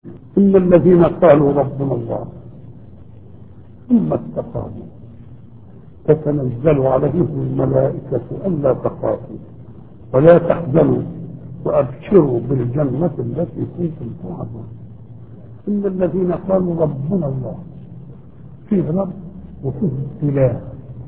إن الذين قالوا ربنا الله ثم استقاموا تتنزل عليهم الملائكة ألا تخافوا ولا تحزنوا وأبشروا بالجنة التي كنتم توعدون إن الذين قالوا ربنا الله فيه رب وفيه إله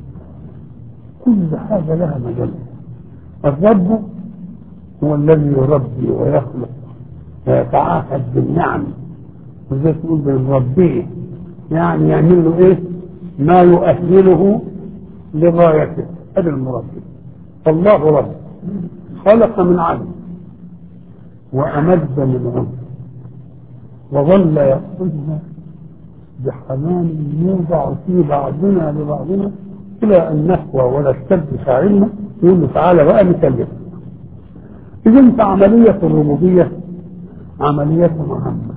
كل حاجة لها مجال الرب هو الذي يربي ويخلق ويتعاهد بالنعم وزي تقول بنربيه يعني يعمل له ايه ما يؤهله لغايته هذا المربي فالله رب خلق من عدم وأمد من عمر وظل يأخذنا بحنان يوضع في بعضنا لبعضنا إلى أن نقوى ولا اشتد شاعرنا يقول له تعالى بقى نكلمك إذا أنت عملية الربوبية عملية مهمة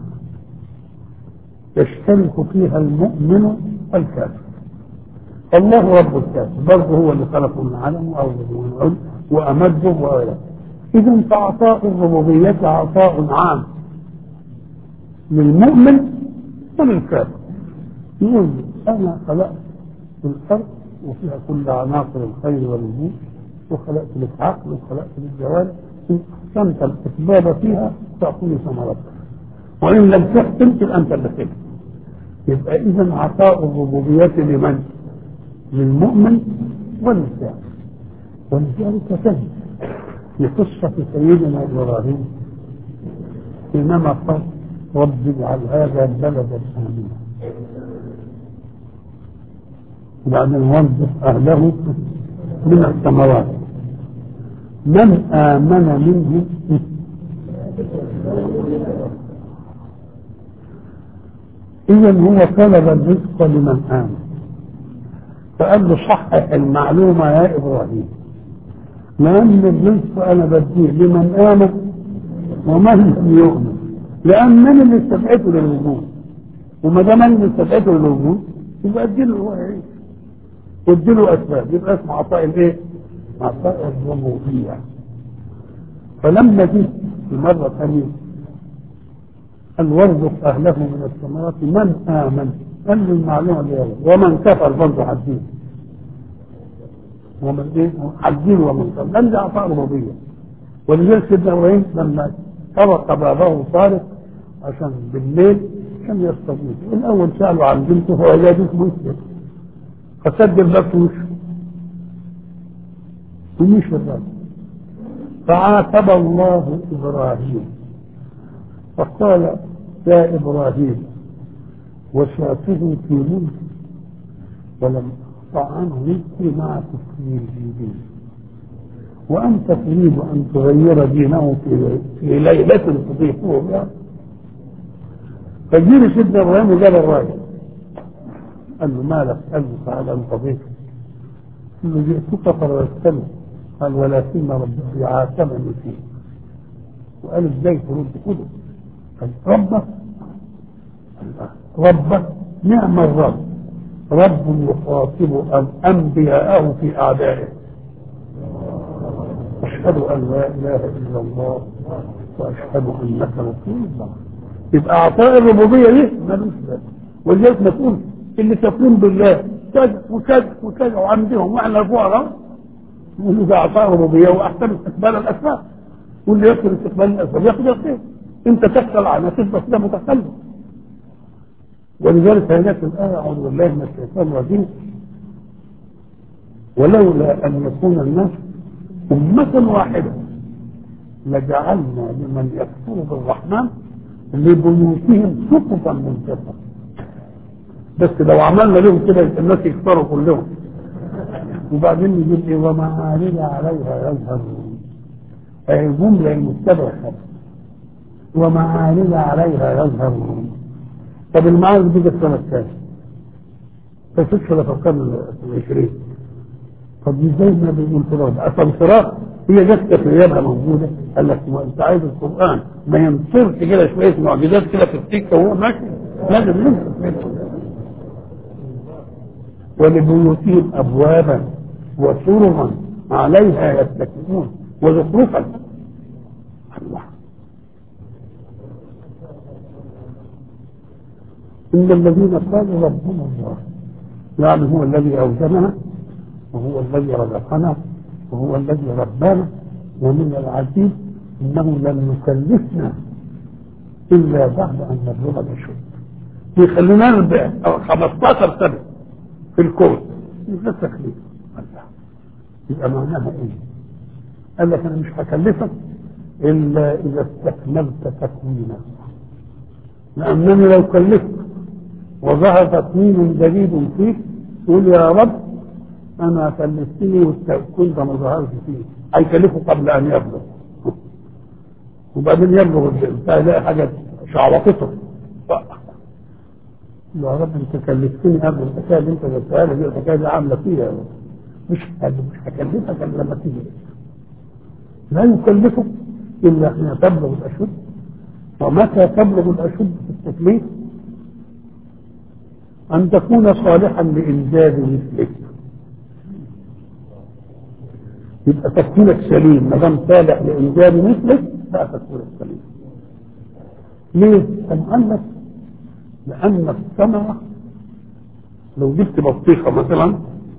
يشترك فيها المؤمن والكافر الله رب الكافر برضه هو اللي خلقه من علم وأوجده من علم وأمده وغيره إذا فعطاء الربوبية عطاء عام للمؤمن وللكافر يقول أنا خلقت الأرض وفيها كل عناصر الخير والوجود وخلقت لك عقل وخلقت لك جوارح إن أحسنت الأسباب فيها تعطيني ثمرتها وإن لم تحسن تبقى أنت اللي خلق يبقى إذا عطاء الربوبية لمن؟ للمؤمن وللكافر ولذلك تجد في قصة سيدنا إبراهيم حينما قال رب اجعل هذا بلدا آمنا وبعدين وظف أهله من الثمرات من آمن منه إذا هو طلب الرزق لمن آمن فقال له صحح المعلومة يا إبراهيم لأن الرزق أنا بديه لمن آمن ومن لم يؤمن لأن من اللي استدعيته للوجود وما دام أنا اللي استدعيته للوجود يبقى اديله هو يعيش واديله أسباب يبقى اسمه عطاء الإيه؟ عطاء الربوبية فلما جه مرة ثانية قال وارزق أهله من الثمرات من آمن قال له المعلومة دي ومن كفر برضه حدين ومن ايه حدين ومن كفر لم اعطاء ربوبية ولذلك سيدنا ابراهيم لما طرق بابه طارق عشان بالليل عشان يستضيف الاول سالوا عن بنته فوجدت مسلم فسد الباب في وشه ومشي الراجل فعاتب الله ابراهيم فقال يا ابراهيم وشاته في ملك ولم اقطع عنه رزقي مع تسليم دينه وانت تريد ان تغير دينه في, في ليله تضيفه بها فجيل سيدنا ابراهيم وجاب الراجل قال له مالك قال له تعالى انت ضيف قال له جئتك فردتني قال ولكن ربي عاتبني فيه وقال ازاي ترد كده قال ربك ربك نعم الرب رب يخاطب انبياءه في اعدائه اشهد ان لا اله الا الله واشهد انك رسول الله يبقى اعطاء الربوبيه دي ملوش بال ولذلك نقول اللي تكون بالله كذا وكذا وكذا وعندهم واحنا فقراء يقولوا ده اعطاء ربوبيه واحسن استقبال الاسباب واللي يقدر استقبال الاسباب ياخذ الخير انت تسال عنها تبقى كده متخلف ولذلك هناك الآية أعوذ بالله من الشيطان الرجيم ولولا أن يكون الناس أمة واحدة لجعلنا لمن يكفر بالرحمن لبيوتهم سقفا من فضة بس لو عملنا لهم كده الناس يكفروا كلهم وبعدين يقول ايه ومعارج عليها يظهرون اي جمله المستبعده ومعارج عليها يظهرون طب المعارج دي جت سنه كام؟ فسدش ولا في القرن العشرين طب ازاي ما بيقول فراغ اصلا فراغ هي جت في ايامها موجوده قال لك ما انت عايز القران ما ينصرش كده شويه معجزات كده في السكه وهو ماشي لازم ينصر ولبيوتهم ابوابا وسررا عليها يتكئون وزخرفا الله إن الذين قالوا ربنا الله يعني هو الذي أوزننا وهو الذي رزقنا وهو الذي ربانا ومن العجيب انه لم يكلفنا الا بعد ان نبلغ الاشد يخلينا نربع او 15 سنه في الكون يبقى تكليف الله يبقى معناها ايه؟ قال لك انا مش هكلفك الا اذا استكملت تكوينا لانني لو كلفت وظهر تكوين جديد فيك تقول يا رب انا كلفتني والتكوين ده ما ظهرش فيه هيكلفه قبل ان يبلغ وبعدين يبلغ البتاع يلاقي حاجه شعوطته يا رب انت كلفتني قبل الحكايه اللي انت قلتها لي دي الحكايه دي عامله فيها مش مش هكلفك الا لما تيجي لا يكلفك الا حين تبلغ الاشد ومتى تبلغ الاشد في التكليف ان تكون صالحا لانجاز مثلك يبقى تفكيرك سليم ما دام صالح لانجاز مثلك لا تفكيرك سليم ليه؟ قال لك لان الثمره لو جبت بطيخه مثلا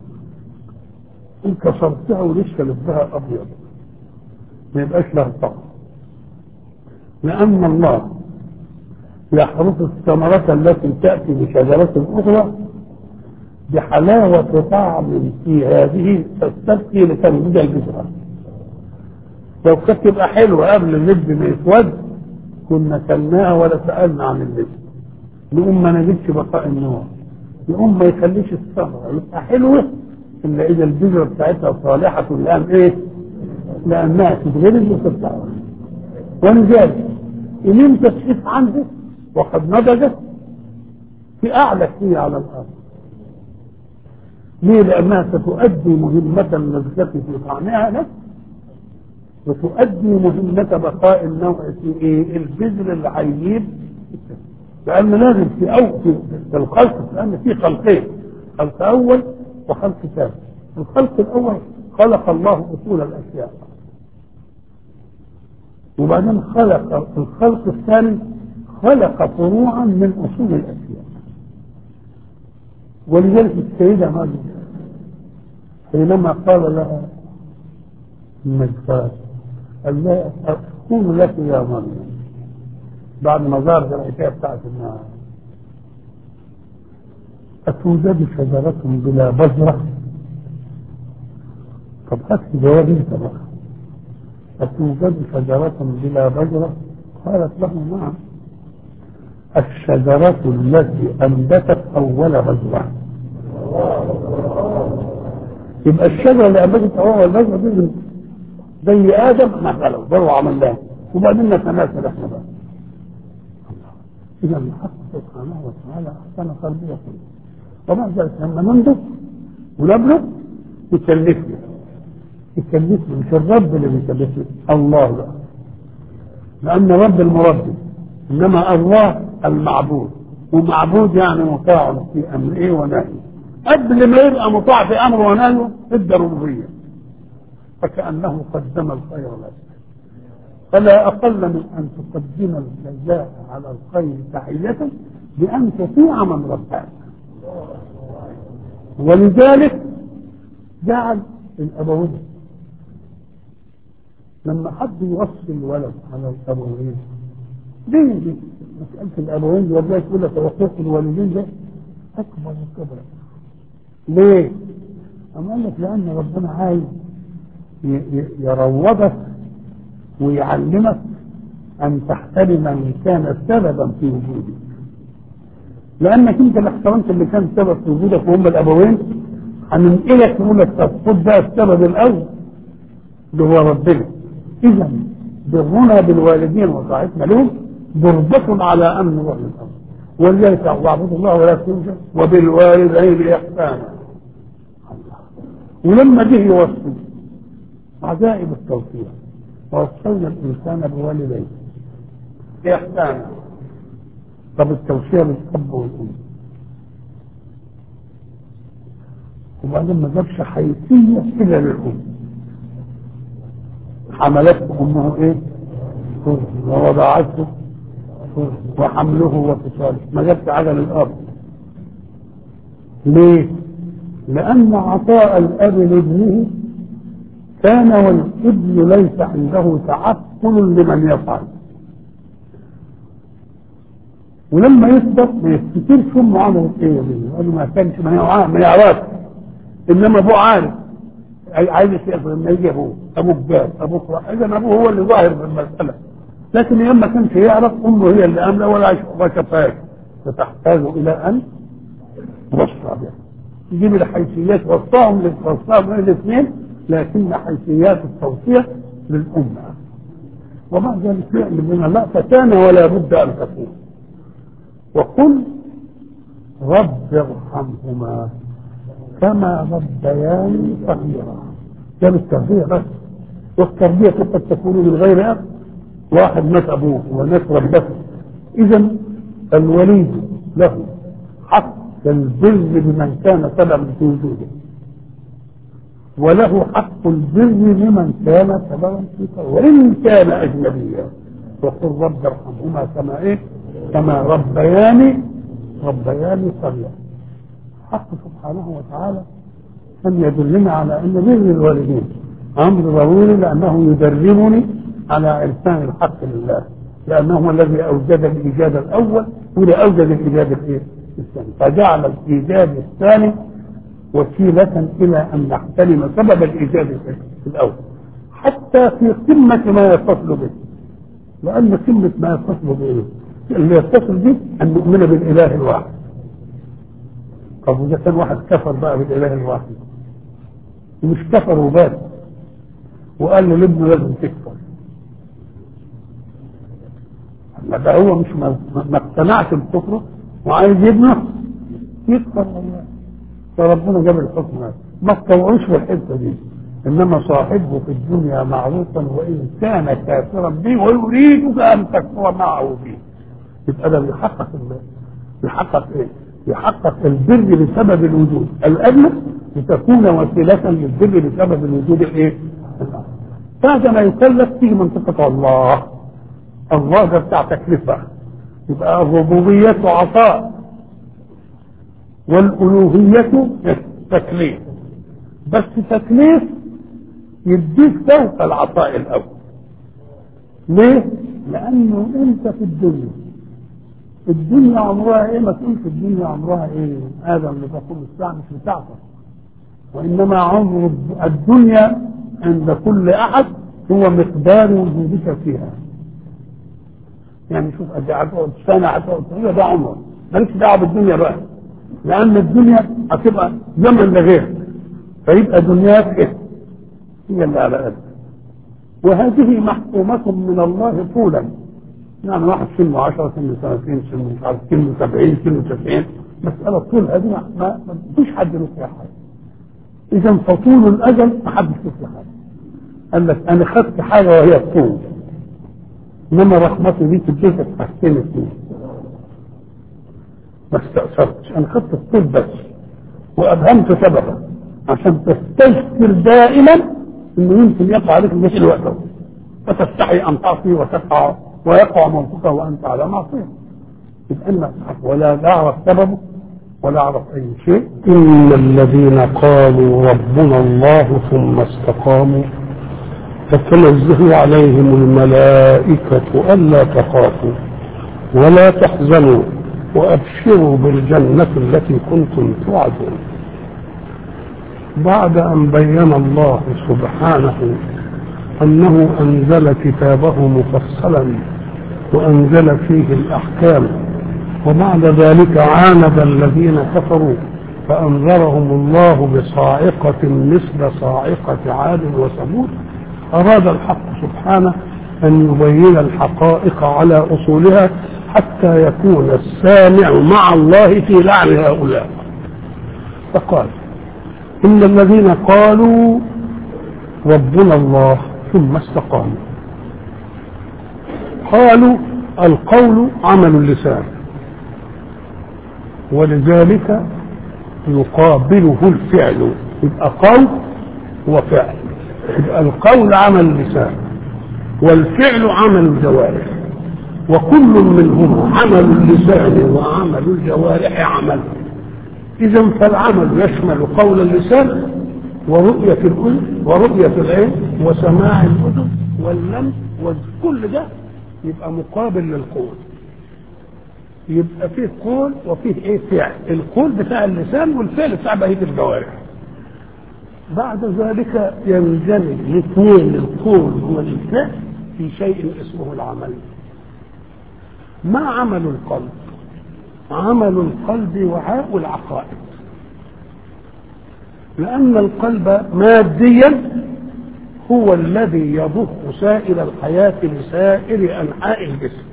انكسرتها ولسه لبها ابيض ما يبقاش لها طعم لان الله يحرس الثمرة التي تأتي بشجرة أخرى بحلاوة طعم في هذه تستبقي لتنبيذ البذرة لو كانت تبقى حلوة قبل اللب ما يسود كنا كلناها ولا سألنا عن اللب نقوم ما نجدش بقاء النوع يقوم ما يخليش الثمرة يبقى حلوة إلا إذا البذرة بتاعتها صالحة الآن إيه؟ لأنها تتغلب وتطلع ولذلك إن أنت تشوف عنده وقد نضجت في أعلى شيء على الأرض ليه؟ لأنها ستؤدي مهمة اللذة في طعمها لك وتؤدي مهمة بقاء النوع في إيه؟ البذر اللي هيجيب لأن لازم في أو في في الخلق لأن في خلقين خلق أول وخلق ثاني الخلق الأول خلق الله أصول الأشياء وبعدين خلق الخلق الثاني خلق فروعا من أصول الأشياء ولذلك السيدة مريم حينما قال لها المجفاة قال لها أكون لك يا مريم بعد ما ظهرت الحكاية بتاعت النار أتوجد شجرة بلا بذرة طب هات جواب انت بقى أتوجد شجرة بلا بذرة قالت له نعم الشجرة التي أنبتت أول بذرة يبقى الشجرة اللي أنبتت أول بذرة دي زي آدم مثلا ضروا عملناه وبعدين نتماثل احنا بقى إذا الحق سبحانه وتعالى أحسن تربية وبعد ذلك لما ننضج ونبلغ يكلفنا يكلفنا مش الرب اللي بيكلفنا الله لا لأن رب المربي إنما الله المعبود ومعبود يعني مطاع في أمره ونهيه قبل ما يبقى مطاع في أمره ونهيه ادى ربوبية فكأنه قدم الخير لك فلا أقل من أن تقدم الجزاء على الخير تحية بأن تطيع من ربك ولذلك جعل الأبوين لما حد يوصي الولد على الأبوين ليه دي مسألة الأبوين دي والله يقول لك حقوق الوالدين ده أكبر الكبر ليه؟ أما قال لك لأن ربنا عايز يروضك ويعلمك أن تحترم من كان سببا في وجودك لأنك أنت اللي احترمت اللي كان سبب في وجودك وهم الأبوين هننقلك نقول لك طب خد بقى السبب الأول اللي هو ربنا إذا برنا بالوالدين وطاعتنا لهم ضربة على أمن وحي الأمر ولذلك واعبدوا الله ولا تنسوا وبالوالدين إحسانا ولما جه يوصي عجائب التوفيق ووصينا الإنسان بوالديه إحسانا طب التوصية للأب والأم وبعدين ما جابش حيثية إلا للأم حملته أمه إيه؟ ووضعته وحمله وفصاله ما جابش عدم الاب ليه؟ لأن عطاء الأب لابنه كان والابن ليس عنده تعقل لمن يفعل ولما يكبر ما يفتكرش امه عملت ايه قال ما كانش ما يعرف ما يعرفش انما ابوه عارف عايز يعرف لما يجي ابوه ابوه جاب ابوه راح اذا ابوه هو اللي ظاهر في المساله لكن يوم ما كانش يعرف امه هي اللي امله ولا شافهاش فتحتاج الى ان توصى بها يجيب الحيثيات وصاهم وصاهم بين الاثنين لكن حيثيات التوصيه للامه ومع ذلك يعلم بنا لا فكان ولا بد ان تكون وقل رب ارحمهما كما ربياني صغيرا ده بالتربيه بس والتربيه قد تكون من غير اب واحد مات ابوه وناس ربته اذا الوليد له حق البر بمن كان سببا في وجوده وله حق البر لمن كان سببا في وان كان اجنبيا وقل رب ارحمهما كما ايه كما ربياني ربياني صغيرا حق سبحانه وتعالى ان يدلنا على ان بر الوالدين امر ضروري لانه يدربني على عرفان الحق لله لانه هو الذي اوجد الايجاد الاول واللي اوجد الايجاد الايه؟ الثاني فجعل الايجاد الثاني وسيلة إلى أن نحترم سبب الإيجاد الأول حتى في قمة ما يتصل به لأن قمة ما يتصل به اللي يتصل به أن نؤمن بالإله الواحد طب إذا كان واحد كفر بقى بالإله الواحد ومش كفر وبس وقال له لابنه لازم تكفر ده هو مش ما اقتنعش بكفره وعايز ابنه يكفر والله فربنا جاب الحكم هذا ما تطوعوش في الحته دي انما صاحبه في الدنيا معروفا وان كان كافرا به ويريدك ان تكفر معه به يبقى ده بيحقق بيحقق ايه؟ يحقق البر بسبب الوجود الادنى لتكون وسيله للبر بسبب الوجود الايه؟ بعد ما يكلف تيجي منطقه الله الله ده بتاع تكلفه يبقى الربوبيه عطاء والألوهية تكليف بس تكليف يديك فوق العطاء الأول ليه؟ لأنه أنت في الدنيا الدنيا عمرها إيه؟ ما تقول في الدنيا عمرها إيه؟ آدم اللي تقول الساعة مش بتاعتك وإنما عمر الدنيا عند كل أحد هو مقدار وجودك فيها يعني شوف قد هتقعد سنة هتقعد ده عمر مالكش دعوة بالدنيا بقى لأن الدنيا هتبقى زمن لغيرك فيبقى دنياك إيه؟ هي اللي على قد وهذه محكومة من الله طولا يعني واحد سنه 10 سنه 30 سنه مش عارف سنه 70 سنه 90 مسألة طول هذه ما فيش حد له فيها حاجة إذا فطول الأجل ما حدش له فيها حاجة قال لك أنا خدت حاجة وهي الطول إنما رحمتي دي تديك حاجتين اثنين ما استأثرتش أنا خدت الطول بس وأبهمت سببا عشان تستذكر دائما إنه يمكن يقع عليك مثل وقته فتستحي أن تعصي وتقع ويقع موقفه وأنت على معصية يبقى أنا ولا أعرف سببه ولا أعرف أي شيء إن الذين قالوا ربنا الله ثم استقاموا تتنزه عليهم الملائكة ألا تخافوا ولا تحزنوا وأبشروا بالجنة التي كنتم توعدون بعد أن بين الله سبحانه أنه أنزل كتابه مفصلا وأنزل فيه الأحكام وبعد ذلك عاند الذين كفروا فأنذرهم الله بصاعقة مثل صاعقة عاد وثمود أراد الحق سبحانه أن يبين الحقائق على أصولها حتى يكون السامع مع الله في لعن هؤلاء فقال إن الذين قالوا ربنا الله ثم استقاموا قالوا القول عمل اللسان ولذلك يقابله الفعل يبقى قول وفعل يبقى القول عمل اللسان والفعل عمل الجوارح وكل منهما عمل اللسان وعمل الجوارح عمل اذا فالعمل يشمل قول اللسان ورؤية الأذن ورؤية العين وسماع الأذن واللمس وكل ده يبقى مقابل للقول يبقى فيه قول وفيه ايه فعل القول بتاع اللسان والفعل بتاع بقيه الجوارح بعد ذلك ينجلي الاثنين القول والفعل في شيء اسمه العمل ما عمل القلب عمل القلب وعاء العقائد لأن القلب ماديا هو الذي يضخ سائل الحياة لسائر أنحاء الجسم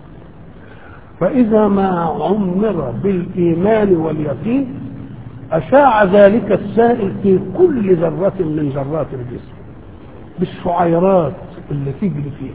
فإذا ما عمر بالإيمان واليقين أشاع ذلك السائل في كل ذرة من ذرات الجسم بالشعيرات اللي تجري فيه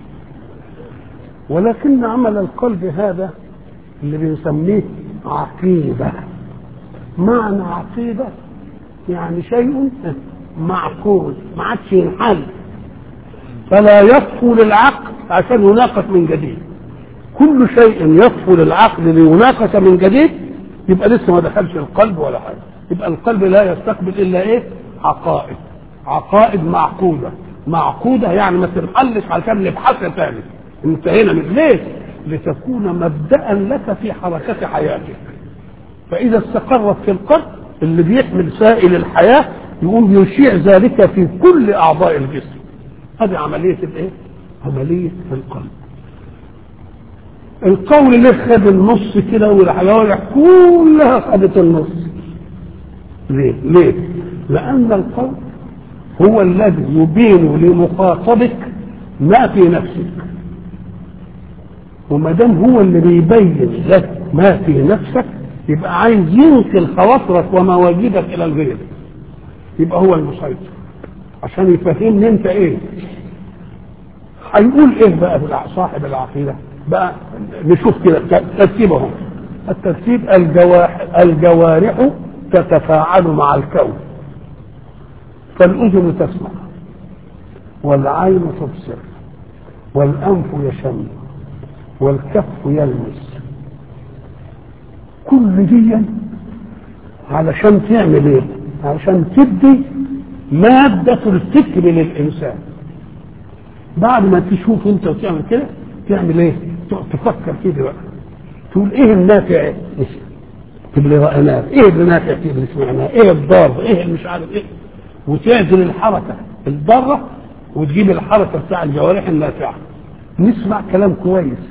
ولكن عمل القلب هذا اللي بنسميه عقيدة معنى عقيدة يعني شيء معقول ما عادش ينحل فلا يصفو للعقل عشان يناقش من جديد كل شيء يصفو للعقل ليناقش من جديد يبقى لسه ما دخلش القلب ولا حاجه يبقى القلب لا يستقبل الا ايه عقائد عقائد معقوده معقوده يعني ما تنحلش عشان نبحثها تاني انتهينا من ليه لتكون مبدأ لك في حركة حياتك فإذا استقرت في القلب اللي بيحمل سائل الحياة يقوم يشيع ذلك في كل أعضاء الجسم هذه عملية الإيه؟ عملية القلب القول اللي خد النص كده والحوالي كلها خدت النص ليه؟ ليه؟ لأن القول هو الذي يبين لمخاطبك ما في نفسك وما دام هو اللي بيبين لك ما في نفسك يبقى عايز ينقل خواطرك ومواجبك الى الغير يبقى هو المسيطر عشان يفهمني انت ايه هيقول ايه بقى صاحب العقيده بقى نشوف كده ترتيبهم الترتيب الجوارح الجوارح تتفاعل مع الكون فالاذن تسمع والعين تبصر والانف يشم والكف يلمس كل دي علشان تعمل ايه علشان تدي مادة الفكر للإنسان بعد ما تشوف انت وتعمل كده تعمل ايه تفكر كده بقى تقول ايه النافع تبقى رأيناه ايه اللي نافع فيه اللي سمعناه ايه الضار ايه اللي مش عارف ايه وتعزل الحركة الضارة وتجيب الحركة بتاع الجوارح النافعة نسمع كلام كويس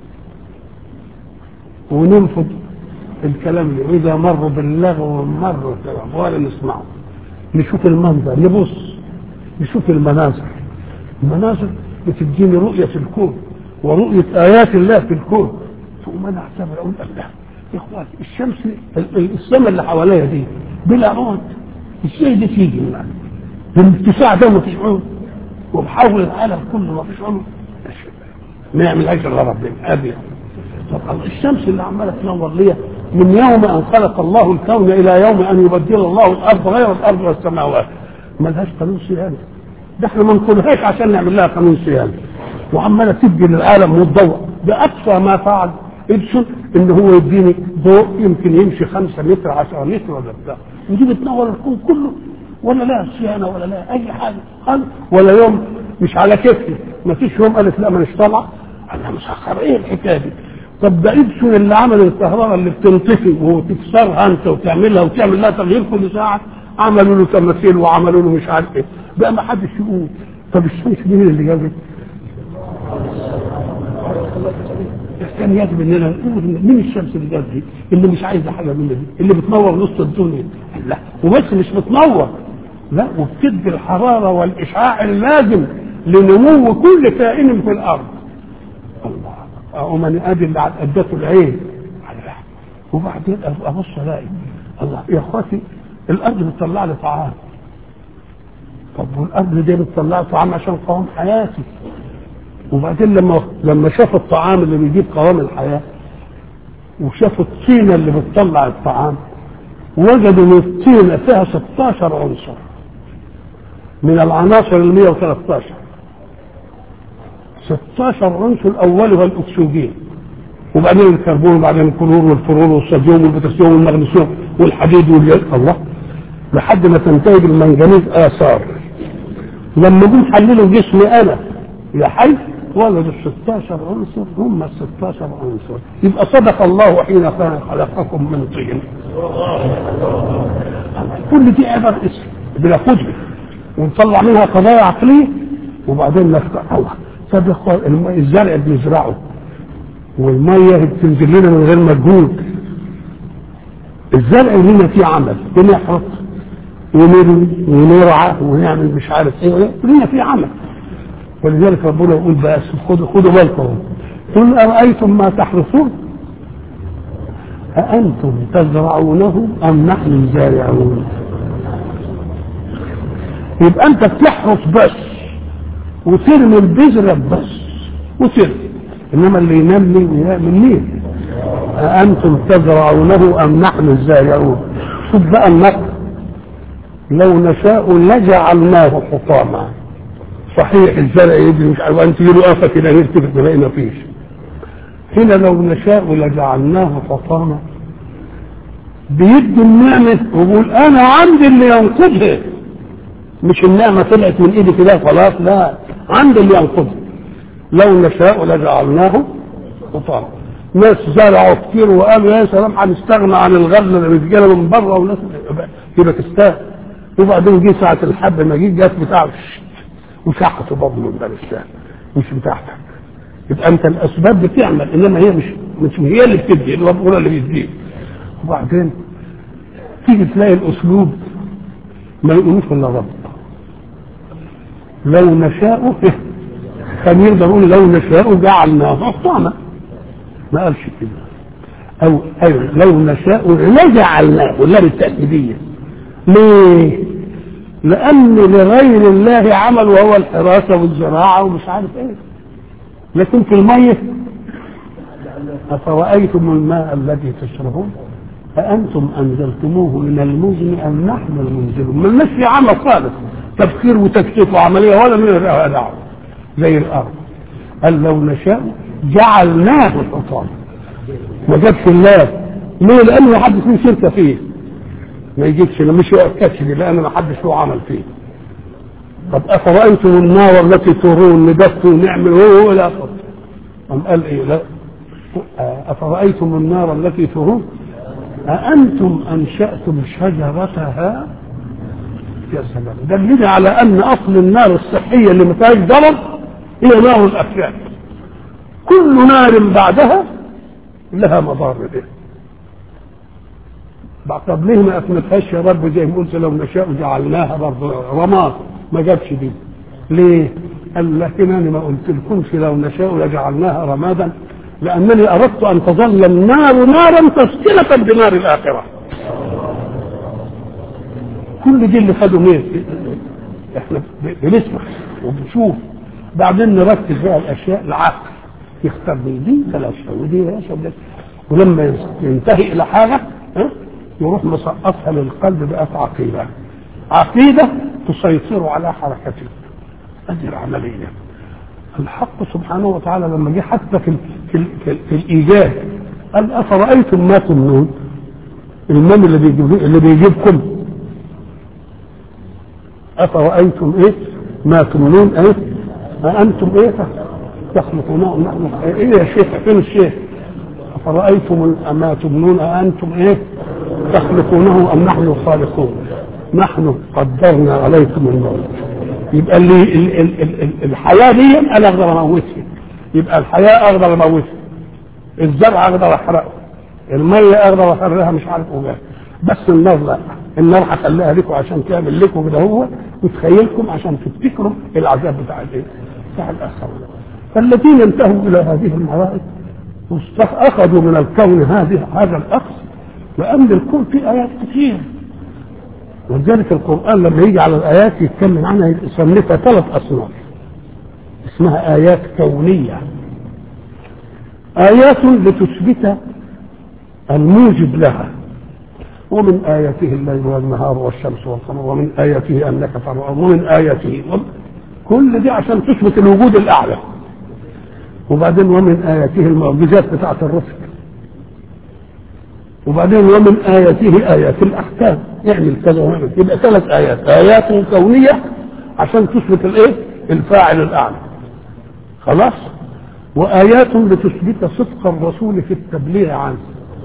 وننفض الكلام اللي واذا مروا باللغو مروا ولا نسمعه نشوف المنظر نبص نشوف المناظر المناظر بتديني رؤية في الكون ورؤية آيات الله في الكون تقوم أنا أعتبر أقول الله يا إخواتي الشمس السماء اللي حواليا دي بلا عود ازاي دي تيجي معنا بالاتساع ده ما فيش عود وبحول العالم كله ما فيش عود ما يعملهاش الا ربنا ابيض طب الشمس اللي عماله تنور ليا من يوم ان خلق الله الكون الى يوم ان يبدل الله الارض غير الارض والسماوات ملهاش قانون صيانه ده احنا ما نقولهاش عشان نعمل لها قانون صيانه وعماله تدي للعالم والضوء ده اقصى ما فعل ادسون ان هو يديني ضوء يمكن يمشي 5 متر 10 متر ولا بتاع ودي بتنور الكون كله ولا لها صيانه ولا لها اي حاجه خالص ولا يوم مش على كتفي ما فيش يوم قالت لا ما مش طالعه انا مسخر ايه الحكايه دي طب ده ادسون اللي عمل الكهرباء اللي بتنطفي وتكسرها انت وتعملها وتعمل لها تغيير كل ساعه عملوا له تماثيل وعملوا له مش عارف ايه بقى ما حدش يقول طب الشمس دي مين اللي جابت؟ كان يجب اننا نقول مين الشمس اللي جابت دي؟ اللي مش عايزه حاجه من دي اللي بتنور نص الدنيا لا وبس مش بتنور لا وبتدي الحراره والاشعاع اللازم لنمو كل كائن في الارض الله ومن ادي اللي ادته العين وبعدين ابص الاقي الله يا اخواتي الارض بتطلع لي طعام طب والارض دي بتطلع لي طعام عشان قوام حياتي وبعدين لما لما شاف الطعام اللي بيجيب قوام الحياه وشافوا الطينه اللي بتطلع الطعام وجدوا ان الطينه فيها 16 عنصر من العناصر ال 113 16 عنصر اولها الاكسجين وبعدين الكربون وبعدين الكلور والفلور والصوديوم والبوتاسيوم والمغنيسيوم والحديد واليد الله لحد ما تنتهي بالمنجنيز اثار لما جم حللوا جسمي انا يا حي ولد ال 16 عنصر هم ال 16 عنصر يبقى صدق الله حين خلقكم من طين كل دي عبر اسم بناخدها ونطلع منها قضايا عقليه وبعدين نفتحها طب يا اخوان الزرع بنزرعه والميه بتنزل لنا من غير مجهود الزرع هنا فيه عمل بنحرط ونروي ونرعى ونعمل مش عارف ايه هنا فيه عمل ولذلك ربنا يقول بس خدوا خدوا بالكم قل ارايتم ما تحرثون أأنتم تزرعونه أم نحن الزارعون يبقى أنت بتحرث بس وترمي البذرة بس وترمي إنما اللي ينمي ويعمل مين أأنتم تزرعونه أم نحن الزارعون شوف بقى النقل لو نشاء لجعلناه حطاما صحيح الزرع يجري مش عارف انت له قفه كده نلتفت نلاقي ما فيش هنا لو نشاء لجعلناه حطاما بيدي النعمة ويقول أنا عندي اللي ينقذها مش النعمة طلعت من إيدي كده خلاص لا عندي اللي ينقذها لو نشاء لجعلناه حطاما ناس زرعوا كتير وقالوا يا سلام هنستغنى عن الغزل اللي بتجينا من بره وناس يبقى تستاهل وبعدين جه ساعة الحب ما جه جت بتاعه وشحته برضه من باب السهل مش بتاعتك يبقى انت الاسباب بتعمل انما هي مش مش هي اللي بتدي الرب اللي بيديه وبعدين تيجي تلاقي الاسلوب ما يقولوش الا رب لو نشاء كان يقدر يقول لو نشاء جعلناه حطاما ما قالش كده او ايوه لو نشاء لجعلناه ولا بالتاكيديه ليه؟ لأن لغير الله عمل وهو الحراسة والزراعة ومش عارف ايه لكن في المية أفرأيتم الماء الذي تشربون أأنتم أنزلتموه من المزن أم نحن المنزلون من في عمل خالص تفكير وتكشيف وعملية ولا من دعوة زي الأرض قال لو نشاء جعلناه حطاما ما جابش الله ليه؟ لأنه ما حدش فيه شركة فيه ما يجيبش مش يؤكدش لي لان ما حدش له عمل فيه طب افرايتم النار التي ترون ندفوا ونعمل هو الى اخره قام قال ايه لا افرايتم النار التي ترون أأنتم أنشأتم شجرتها يا سلام دليل على أن أصل النار الصحية اللي ما فيهاش ضرر هي نار الأفياد كل نار بعدها لها مضار به طب ليه ما اثبتهاش يا رب زي ما قلت لو نشاء جعلناها برضه رماد ما جابش دي ليه؟ قال لكن انا ما قلت لكمش لو نشاء لجعلناها رمادا لانني اردت ان تظل النار نارا تسكنة بنار الاخره كل دي اللي خدوا مين احنا بنسمع وبنشوف بعدين نركز بقى الاشياء العقل يختار دي دي ثلاث ودي يا ولما ينتهي الى حاجه ها يروح مسقطها للقلب بقت عقيدة عقيدة تسيطر على حركته هذه العملية الحق سبحانه وتعالى لما جه حتى في, في, في, في الإيجاد قال أفرأيتم ما تمنون المن اللي بيجيب اللي بيجيبكم أفرأيتم إيه ما تمنون إيه أنتم إيه تخلقونه نحن إيه يا شيخ فين الشيخ أفرأيتم ما تمنون أأنتم إيه تخلقونه أم نحن الخالقون نحن قدرنا عليكم الموت يبقى اللي ال ال ال ال الحياة دي أنا أقدر أموتها يبقى الحياة أقدر أموتها الزرع أقدر أحرقه المية أقدر أحرقها مش عارف أوجاه بس النار لا النار هخليها لكم عشان تعمل لكم كده هو وتخيلكم عشان تفتكروا العذاب بتاع الايه؟ بتاع الاخره فالذين انتهوا الى هذه المرائد اخذوا من الكون هذه هذا الاخذ لأن الكون فيه آيات كتير ولذلك القرآن لما يجي على الآيات يتكلم عنها يصنفها ثلاث أصناف اسمها آيات كونية آيات لتثبت الموجب لها ومن آياته الليل والنهار والشمس والقمر ومن آياته أنك ترى، ومن آياته كل دي عشان تثبت الوجود الأعلى. وبعدين ومن آياته المعجزات بتاعة الرسل وبعدين ومن آياته آيات الأحكام يعمل كذا ويعمل يبقى ثلاث آيات آيات كونية عشان تثبت الإيه؟ الفاعل الأعلى خلاص وآيات لتثبت صدق الرسول في التبليغ عنه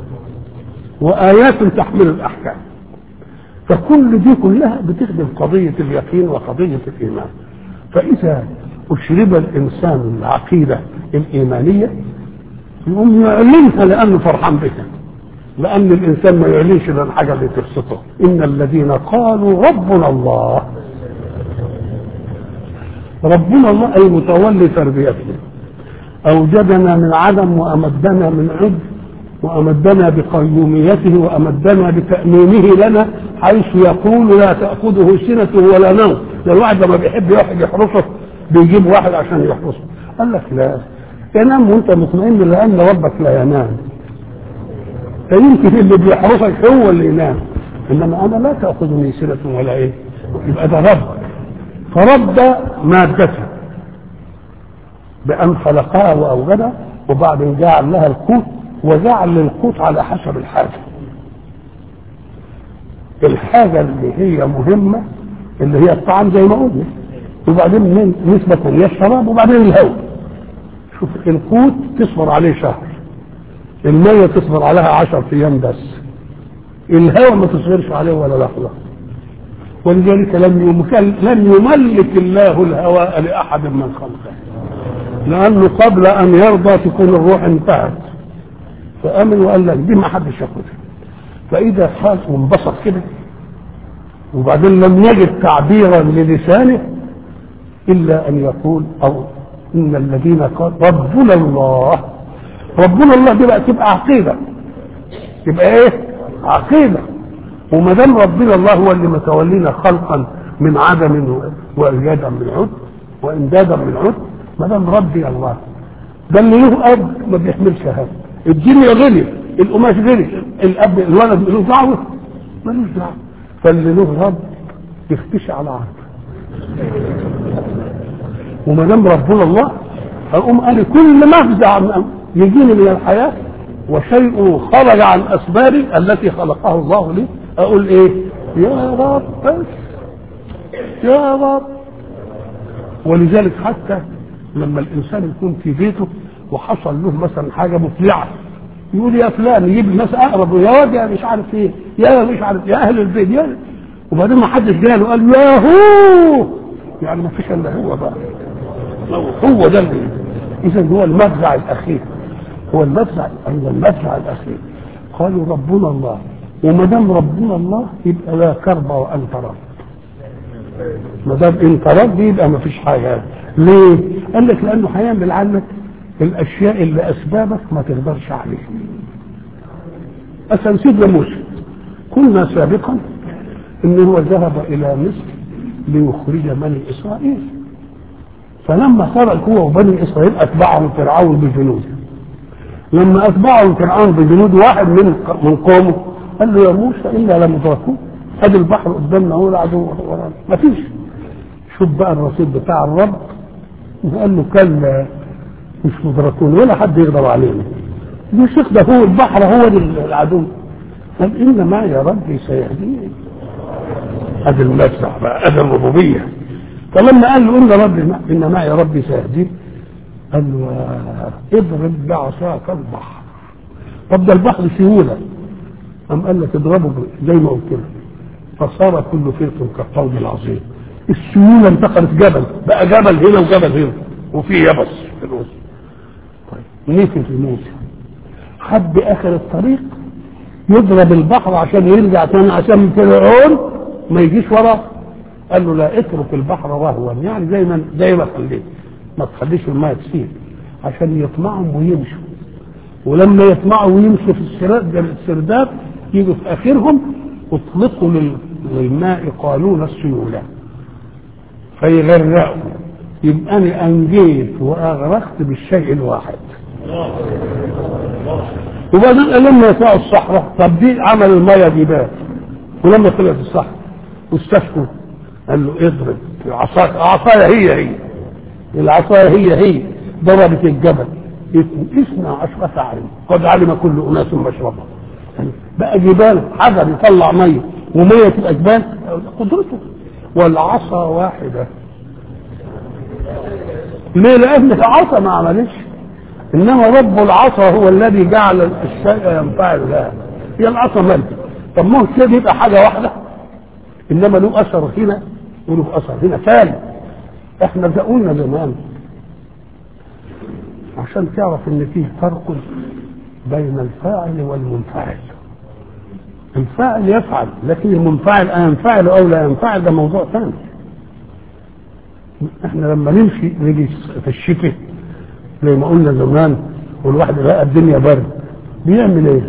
وآيات تحمل الأحكام فكل دي كلها بتخدم قضية اليقين وقضية الإيمان فإذا أشرب الإنسان العقيدة الإيمانية يقوم يعلنها لأنه فرحان بها لأن الإنسان ما يعلنش إلا الحاجة اللي تبسطه إن الذين قالوا ربنا الله ربنا الله أي متولي تربيتنا أوجدنا من عدم وأمدنا من عد وأمدنا بقيوميته وأمدنا بتأمينه لنا حيث يقول لا تأخذه سنة ولا نوم ده الواحد لما بيحب واحد يحرسه بيجيب واحد عشان يحرسه قال لك لا ينام وانت مطمئن لأن ربك لا ينام فيمكن اللي بيحرسك هو اللي ينام انما انا لا تاخذني سنه ولا ايه يبقى ده رب فرد مادته بان خلقها واوجدها وبعدين جعل لها القوت وجعل للقوت على حسب الحاجه الحاجه اللي هي مهمه اللي هي الطعام زي ما قلنا وبعدين من نسبة هي الشراب وبعدين الهواء شوف القوت تصبر عليه شهر المية تصبر عليها عشر أيام بس الهواء ما تصبرش عليه ولا لحظة ولذلك لم يمكن لم يملك الله الهواء لأحد من خلقه لأنه قبل أن يرضى تكون الروح انتهت فأمن وقال لك دي ما حدش ياخدها فإذا خاف وانبسط كده وبعدين لم يجد تعبيرا للسانه إلا أن يقول أو إن الذين قال ربنا الله ربنا الله دي بقى تبقى عقيدة تبقى ايه عقيدة وما دام ربنا الله هو اللي متولينا خلقا من عدم وإيجادا من عد وإمدادا من عد ما دام ربي الله ده اللي له أب ما بيحملش هذا الدنيا غلي القماش غلي الأب الولد له دعوة ملوش دعوة فاللي له رب يختشي على عرض وما دام ربنا الله أقوم قال كل مفزع يجيني من الحياة وشيء خرج عن أسبابي التي خلقه الله لي أقول إيه يا رب بس يا رب ولذلك حتى لما الإنسان يكون في بيته وحصل له مثلا حاجة مفلعة يقول يا فلان يجيب الناس أقرب يا واد يا مش عارف إيه يا مش عارف يا أهل البيت يا وبعدين ما حدش جاله قال يا هو يعني ما فيش إلا هو بقى هو ده اللي إذا هو المفزع الأخير هو المفزع أيضا المفزع الأخير قالوا ربنا الله وما دام ربنا الله يبقى لا كرب وأنت رب ما دام انت رب يبقى ما فيش حاجه ليه؟ قال لك لانه هيعمل عنك الاشياء اللي اسبابك ما تقدرش عليها. مثلا سيدنا موسى قلنا سابقا انه هو ذهب الى مصر ليخرج بني اسرائيل فلما خرج هو وبني اسرائيل اتبعهم فرعون بجنوده لما اتبعهم فرعون بجنود واحد من من قومه قال له يا موسى انا لمدركون ادي البحر قدامنا هو العدو ورانا ما فيش شوف بقى الرصيد بتاع الرب قال له كلا مش مدركون ولا حد يقدر علينا يا شيخ ده هو البحر هو العدو قال ان معي ربي سيهديني ادي المدفع بقى ادي الربوبيه فلما قال له ان ربي ان معي ربي سيهديني قال له اضرب بعصاك البحر طب ده البحر سهوله قام قال لك اضربه زي ما قلت لك فصار كل فرق كالطود العظيم السيوله انتقلت جبل بقى جبل هنا وجبل هنا وفي يبس في الوسط طيب نسي في موسى حد اخر الطريق يضرب البحر عشان يرجع تاني عشان فرعون ما يجيش وراه قال له لا اترك البحر رهوا يعني زي ما زي ما خليت ما تخليش الماء تسيل عشان يطمعهم ويمشوا ولما يطمعوا ويمشوا في السرداب السرداب يجوا في اخرهم اطلقوا للماء قانون السيولة فيغرقوا يبقى انا انجيت واغرقت بالشيء الواحد وبعدين لما يطلعوا الصحراء طب دي عمل الميه جبال ولما طلعت الصحراء واستشكوا قال له اضرب عصاك عصايا هي هي العصايا هي هي ضربت الجبل اثنى عشرة عالم قد علم كل اناس مشربهم بقى جبال حجر يطلع ميه وميه تبقى جبال قدرته والعصا واحده ليه لان العصا ما عملش انما رب العصا هو الذي جعل الشيء ينفعل لها هي العصا ملك طب ما هو الشيء يبقى حاجه واحده انما له اثر هنا وله اثر هنا ثاني احنا ده قلنا زمان عشان تعرف ان فيه فرق بين الفاعل والمنفعل الفاعل يفعل لكن المنفعل أينفعل أو لا ينفعل ده موضوع ثاني احنا لما نمشي نيجي في الشتاء زي ما قلنا زمان والواحد لقى الدنيا برد بيعمل ايه؟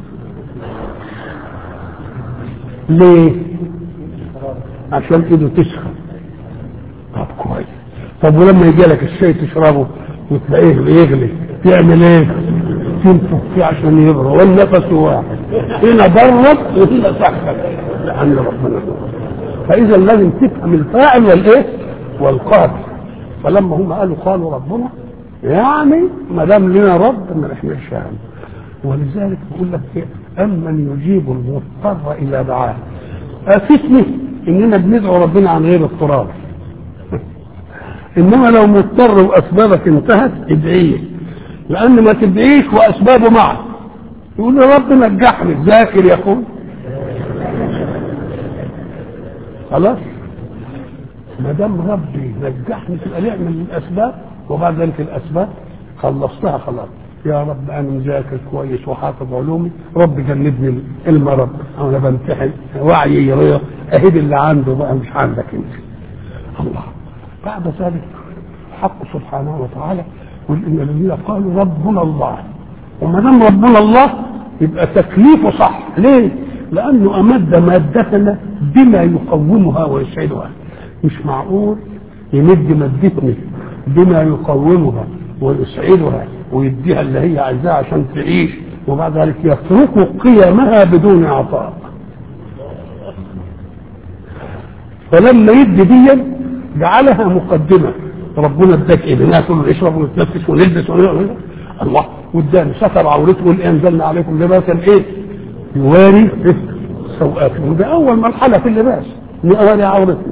ليه؟ عشان ايده تسخن طب كويس طب ولما يجي لك الشاي تشربه وتلاقيه بيغلي تعمل ايه؟ تنفخ فيه عشان يبرد والنفس واحد هنا برد وهنا سخن لان ربنا فاذا لازم تفهم الفاعل والايه؟ والقادر فلما هم قالوا قالوا ربنا يعني ما دام لنا رب ما نحملش هم ولذلك بيقول لك ايه؟ امن يجيب المضطر اذا دعاه افتني اننا بندعو ربنا عن غير اضطرار انما لو مضطر واسبابك انتهت ادعيه لان ما تدعيش واسبابه معك يقول يا رب نجحني ذاكر يا اخوي خلاص ما دام ربي نجحني تبقى نعمل الاسباب وبعد ذلك الاسباب خلصتها خلاص يا رب انا مذاكر كويس وحافظ علومي رب جنبني المرض انا بمتحن وعي يريض اهد اللي عنده بقى مش عندك انت الله بعد ذلك الحق سبحانه وتعالى قل ان الذين قالوا ربنا الله وما دام ربنا الله يبقى تكليفه صح ليه؟ لانه امد مادتنا بما يقومها ويسعدها مش معقول يمد مادتني بما يقومها ويسعدها ويديها اللي هي عايزاها عشان تعيش وبعد ذلك يترك قيمها بدون عطاء فلما يدي دي جعلها مقدمة ربنا اداك ايه بناكل ونشرب ونتنفس ونلبس ونعمل الله واداني ستر عورته وقال انزلنا عليكم لباسا ايه يواري إيه؟ سوءاتكم ده اول مرحله في اللباس يواري عورتنا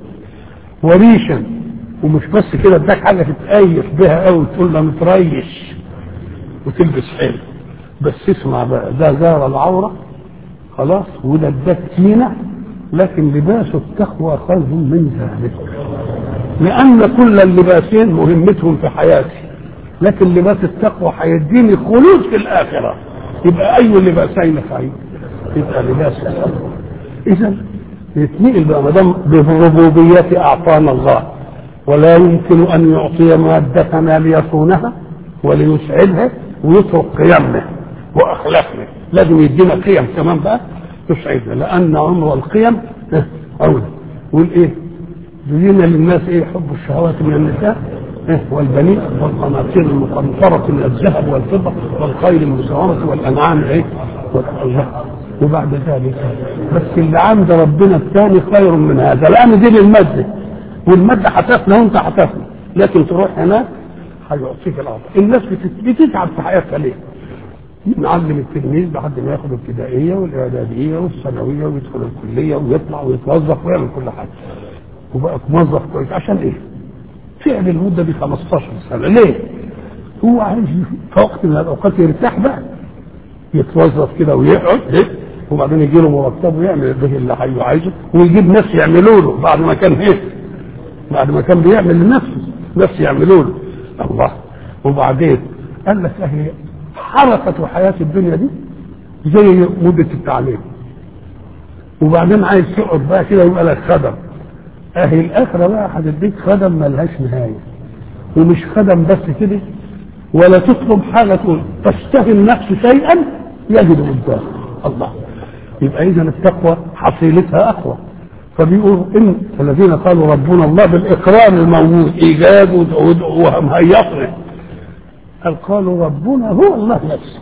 وريشا ومش بس كده اداك حاجه تتأيف بها قوي تقول له متريش وتلبس حلو بس اسمع بقى ده زار العوره خلاص وده اداك زينه لكن لباس التقوى خير من ذلك لان كل اللباسين مهمتهم في حياتي لكن لباس التقوى هيديني خلود في الاخره يبقى اي لباسين خير يبقى لباس التقوى اذا يتنقل بقى ما دام بربوبيته اعطانا الله ولا يمكن ان يعطي مادتنا ليصونها وليسعدها ويترك قيمنا واخلاقنا لازم يدينا قيم كمان بقى تسعدنا لان عمر القيم اولى والايه زين للناس ايه حب الشهوات من النساء إيه؟ والبنين والقناطير المقنطرة من الذهب والفضة والخيل المسومة والأنعام إيه؟ والله وبعد ذلك بس اللي عند ربنا الثاني خير من هذا لأن دي للمادة والمادة هتفنى وأنت هتفنى لكن تروح هناك هيعطيك العطاء الناس بتتعب في حياتها ليه؟ نعلم التلميذ لحد ما ياخد الابتدائيه والاعداديه والثانويه ويدخل الكليه ويطلع ويتوظف ويعمل كل حاجه وبقى موظف كويس عشان ايه؟ فعل المده دي 15 سنه ليه؟ هو عايز في وقت من الاوقات يرتاح بقى يتوظف كده ويقعد ليه؟ وبعدين يجي له مرتب ويعمل به اللي هو عايزه ويجيب ناس يعملوا له بعد ما كان ايه؟ بعد ما كان بيعمل لنفسه ناس يعملوا له الله وبعدين قال لك اهي حركة حياة الدنيا دي زي مدة التعليم وبعدين عايز تقعد بقى كده ويبقى لك خدم اهي الاخرة بقى هتديك خدم ملهاش نهاية ومش خدم بس كده ولا تطلب حاجة تقول تشتهي النفس شيئا يجد قدامك الله يبقى اذا التقوى حصيلتها اقوى فبيقول ان الذين قالوا ربنا الله بالاقرار الموجود ايجاد ومهيصنا قال قالوا ربنا هو الله نفسه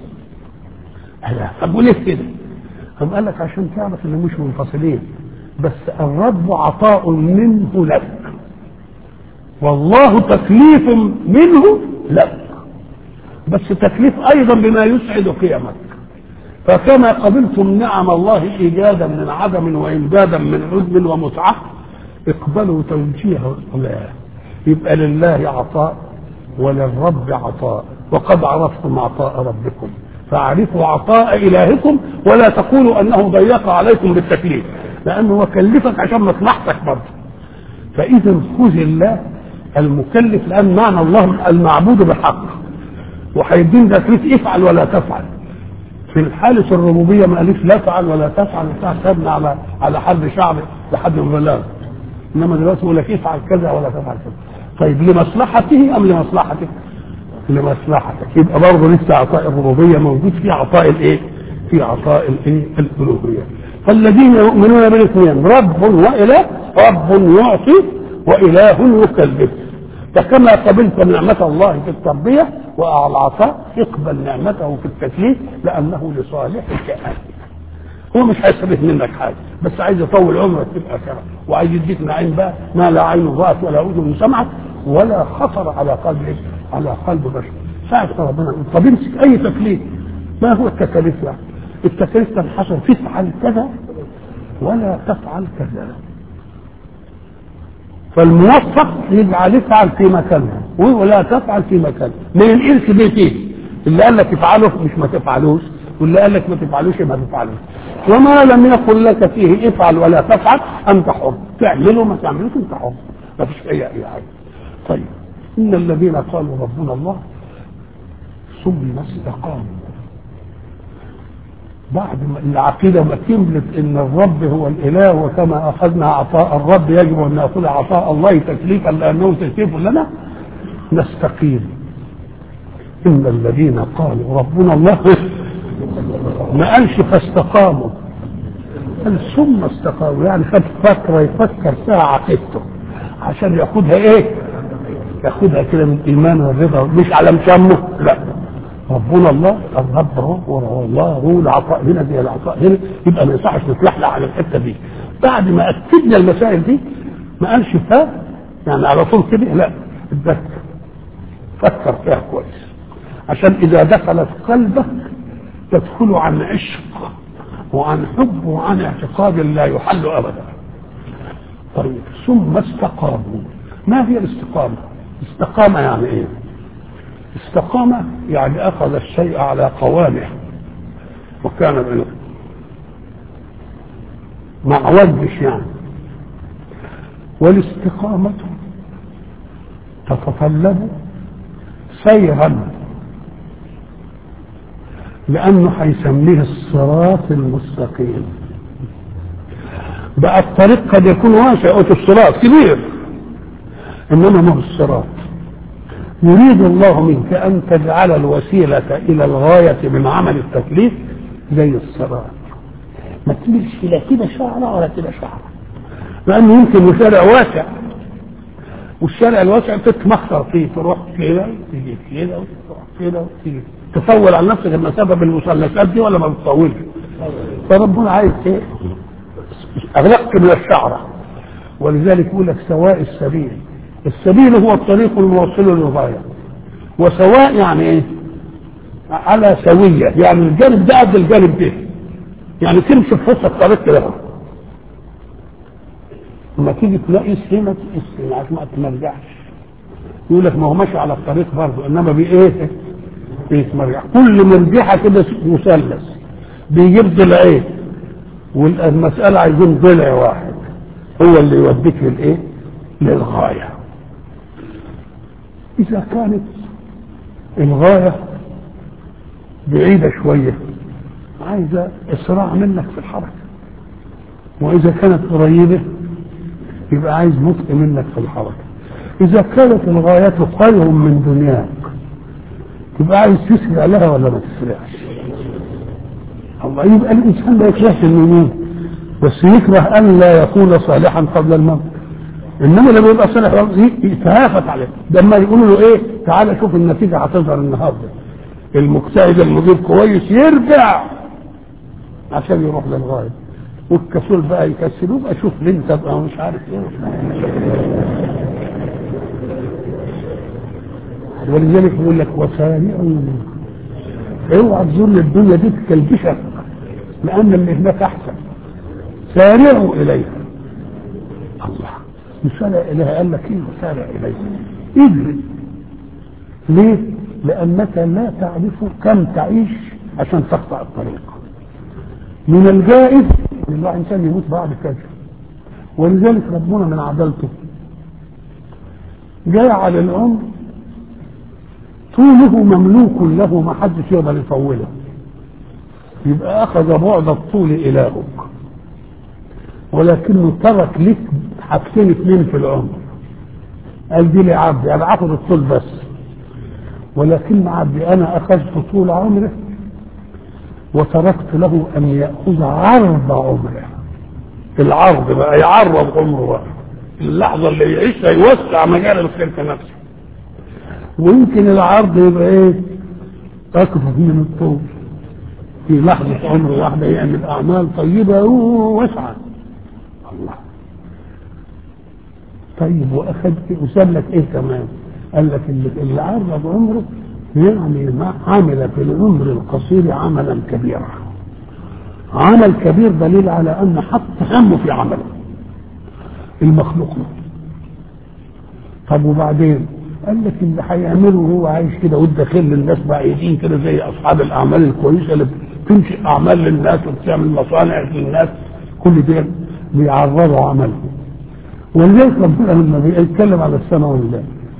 طب وليه كده؟ قام قال لك عشان تعرف ان مش منفصلين بس الرب عطاء منه لك والله تكليف منه لا بس تكليف ايضا بما يسعد قيمك فكما قبلتم نعم الله ايجادا من عدم وامدادا من عدم ومتعه اقبلوا توجيه الله يبقى لله عطاء وللرب عطاء وقد عرفتم عطاء ربكم فاعرفوا عطاء الهكم ولا تقولوا انه ضيق عليكم بالتكليف لانه هو كلفك عشان مصلحتك برضه فاذا خذ الله المكلف لان معنى الله المعبود بحق وهيدين تكليف افعل ولا تفعل في الحالة الربوبية ما قاليش لا افعل ولا تفعل بتاع سابنا على على حد شعبي لحد البلاغ انما دلوقتي يقول لك افعل كذا ولا تفعل كذا طيب لمصلحته ام لمصلحتك؟ لمصلحتك يبقى برضه لسه عطاء الربوبية موجود في عطاء الايه؟ في عطاء الايه؟ الالوهية فالذين يؤمنون بالاثنين رب واله رب يعطي واله يكلف فكما قبلت نعمة الله في التربية والعطاء اقبل نعمته في التكليف لأنه لصالحك أنت هو مش هيستفيد منك حاجة بس عايز يطول عمرك في الآخرة وعايز يديك نعيم بقى ما لا عين رأت ولا أذن سمعت ولا خطر على قلب على قلب بشر ساعة ربنا يقول طب امسك أي تكليف ما هو التكاليف يعني التكاليف تنحصر في افعل كذا ولا تفعل كذا فالموفق يجعل يفعل في مكانها ولا تفعل في مكانها من الانس بيتين اللي قال لك افعله مش ما تفعلوش واللي قال لك ما تفعلوش ما تفعلوش وما لم يقل لك فيه افعل ولا تفعل انت حر تعمله ما تعملوش انت حر ما فيش اي اي حاجه طيب ان الذين قالوا ربنا الله ثم استقاموا بعد ما العقيده ما كملت ان الرب هو الاله وكما اخذنا عطاء الرب يجب ان ناخذ عطاء الله تكليفا لانه تكليف لنا نستقيم ان الذين قالوا ربنا الله ما قالش فاستقاموا قال ثم استقاموا يعني خد فتره يفكر فيها عقيدته عشان ياخدها ايه؟ ياخدها كده من الايمان والرضا مش على مشمه لا ربنا الله الرب هو الله هو العطاء هنا زي العطاء هنا يبقى ما يصحش نتلحلح على الحته دي بعد ما اكدنا المسائل دي ما قالش فا يعني على طول كده لا اتذكر فكر فيها كويس عشان اذا دخلت قلبك تدخل عن عشق وعن حب وعن اعتقاد لا يحل ابدا طيب ثم استقاموا ما هي الاستقامه استقامه يعني ايه استقام يعني اخذ الشيء على قوامه وكان منه ما عوجش يعني والاستقامة تتطلب سيرا لأنه هيسميه الصراط المستقيم بقى الطريق قد يكون واسع الصراط كبير إنما ما هو الصراط يريد الله منك أن تجعل الوسيلة إلى الغاية من عمل التكليف زي الصراط ما تملش لا كده شعرة ولا كده شعرة لأنه يمكن الشارع واسع والشارع الواسع تتمخر فيه تروح كده وتيجي كده وتروح كده وتيجي تطول على نفسك المسافة بالمثلثات دي ولا ما بتطولش فربنا عايز ايه أغلق من الشعرة ولذلك يقول لك سواء السبيل السبيل هو الطريق الموصل للغاية وسواء يعني ايه على سوية يعني الجانب ده قد الجانب ده يعني تمشي في وسط الطريق كده لما تيجي تلاقي هنا تقيس عشان ما تمرجعش يقول لك ما هو ماشي على الطريق برضه انما بايه؟ بيتمرجع كل مرجحه كده مثلث بيجيب ضلعين والمساله عايزين ضلع واحد هو اللي يوديك للايه؟ للغايه إذا كانت الغاية بعيدة شوية عايزة إسراع منك في الحركة وإذا كانت قريبة يبقى عايز بطء منك في الحركة إذا كانت الغاية خير من دنياك يبقى عايز تسرع لها ولا ما تسرعش الله يبقى الإنسان ما يكرهش إنه يموت بس يكره أن لا يكون صالحا قبل الموت انما لما يبقى صالح يتهافت عليه ده اما يقولوا له ايه تعالى شوف النتيجه هتظهر النهارده المجتهد المدير كويس يرجع عشان يروح للغايه والكسول بقى يكسلوه بقى شوف ليه انت بقى مش عارف ايه ولذلك يقول لك وسارعوا اوعى تظن الدنيا دي تكلبشك لان اللي هناك احسن سارعوا اليها الله نسارع اليها قال لك ايه وسارع اليها اجري ليه؟ لانك لا تعرف كم تعيش عشان تقطع الطريق من الجائز ان الواحد انسان يموت بعد كذا ولذلك ربنا من عدالته جعل العمر طوله مملوك له ما حدش يقدر يطوله يبقى اخذ بعد الطول الهك ولكنه ترك لك حاجتين اثنين في العمر قال دي لعبدي انا اخذ الطول بس ولكن عبدي انا اخذت طول عمره وتركت له ان ياخذ عرض عمره العرض بقى يعرض عمره بقى اللحظه اللي يعيشها يوسع مجال الخير في نفسه ويمكن العرض يبقى ايه اكبر من الطول في لحظة عمر واحدة يعمل أعمال طيبة واسعة الله طيب وأخذ وساب لك إيه كمان؟ قال لك اللي, اللي عرض عمره يعني ما عمل في العمر القصير عملا كبيرا عمل كبير دليل على أن حط همه في عمله المخلوق له طب وبعدين قال لك اللي هيعمله وهو عايش كده والداخل للناس بعيدين كده زي اصحاب الاعمال الكويسه اللي بتنشئ اعمال للناس وبتعمل مصانع للناس كل ده بيعرضوا عملهم ولذلك ربنا لما بيتكلم على السماء والله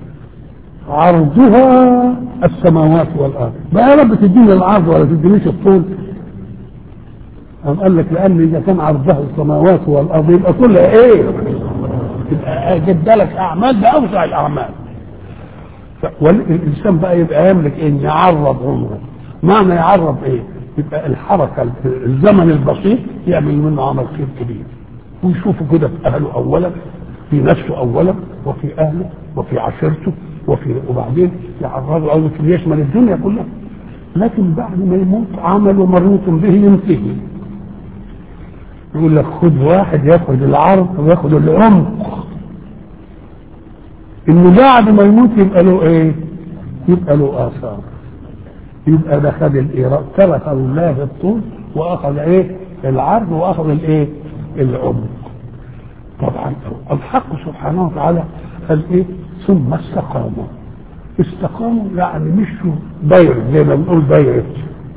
عرضها السماوات والارض بقى يا رب تديني العرض ولا تدينيش الطول قام قال لك لان اذا كان عرضها السماوات والارض يبقى كلها ايه؟ يبقى جد لك اعمال باوسع الاعمال والانسان بقى يبقى يملك ان يعرض عمره معنى يعرض ايه يبقى الحركه الزمن البسيط يعمل منه عمل خير كبير ويشوفه كده في اهله اولا في نفسه اولا وفي اهله وفي عشيرته وفي وبعدين يعرضه او يشمل الدنيا كلها لكن بعد ما يموت عمل مربوط به ينتهي يقول لك خد واحد ياخد العرض وياخد العمق انه بعد ما يموت يبقى له ايه يبقى له اثار يبقى ده خد الايراد ترك الله الطول واخذ ايه العرض واخذ الايه العمق طبعا الحق سبحانه وتعالى قال ايه ثم استقاموا استقاموا يعني مشوا دايرة زي ما بنقول دايرة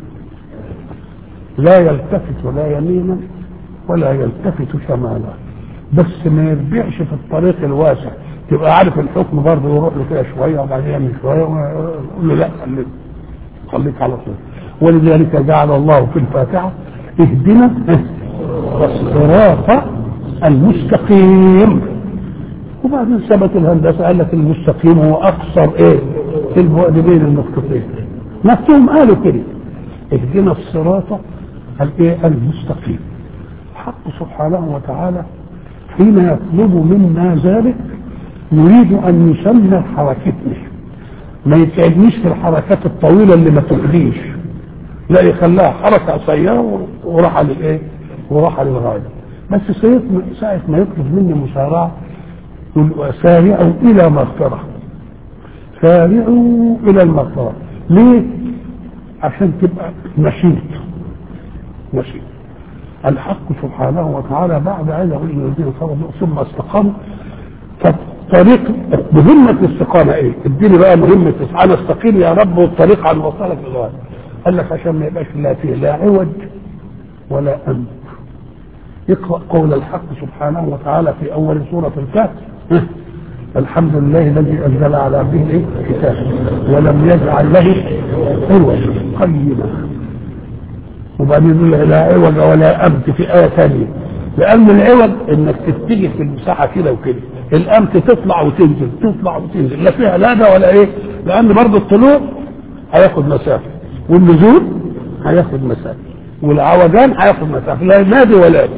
لا يلتفت ولا يمينا ولا يلتفت شمالا بس ما يرجعش في الطريق الواسع تبقى عارف الحكم برضه يروح له فيها شويه وبعدين يعمل شويه ويقول له لا خليك خليك على طول ولذلك جعل الله في الفاتحه اهدنا الصراط المستقيم وبعدين ثبت الهندسه قال لك المستقيم هو اقصر ايه البعد بين النقطتين نفسهم قالوا كده اهدنا الصراط الايه المستقيم الحق سبحانه وتعالى حين يطلب منا ذلك يريد ان يسمى حركتنا ما يتعبنيش في الحركات الطويله اللي ما تفديش لا يخليها حركه قصيره وراح للايه؟ وراح للغايه بس ساعة ما يطلب مني مسارعة سارعوا إلى مغفرة سارعوا إلى المغفرة ليه؟ عشان تبقى نشيط نشيط الحق سبحانه وتعالى بعد أن يقول الذين صبروا ثم استقاموا طريق مهمة الاستقامة ايه؟ اديني بقى مهمة انا استقيم يا رب والطريق عن وصلك للغاية. قال لك عشان ما يبقاش لا فيه لا عوج ولا أمن. اقرأ قول الحق سبحانه وتعالى في أول سورة الكهف الحمد لله الذي أنزل على عبده الكتاب ولم يجعل له عوج قيما وبعدين يقول لا عوج ولا أمت في آية ثانية لأن العوج إنك تتجه في المساحة كده وكده الأمت تطلع وتنزل تطلع وتنزل لا فيها لا ده ولا إيه لأن برضه الطلوع هياخد مسافة والنزول هياخد مسافة والعوجان هياخد مسافة لا نادي ولا دي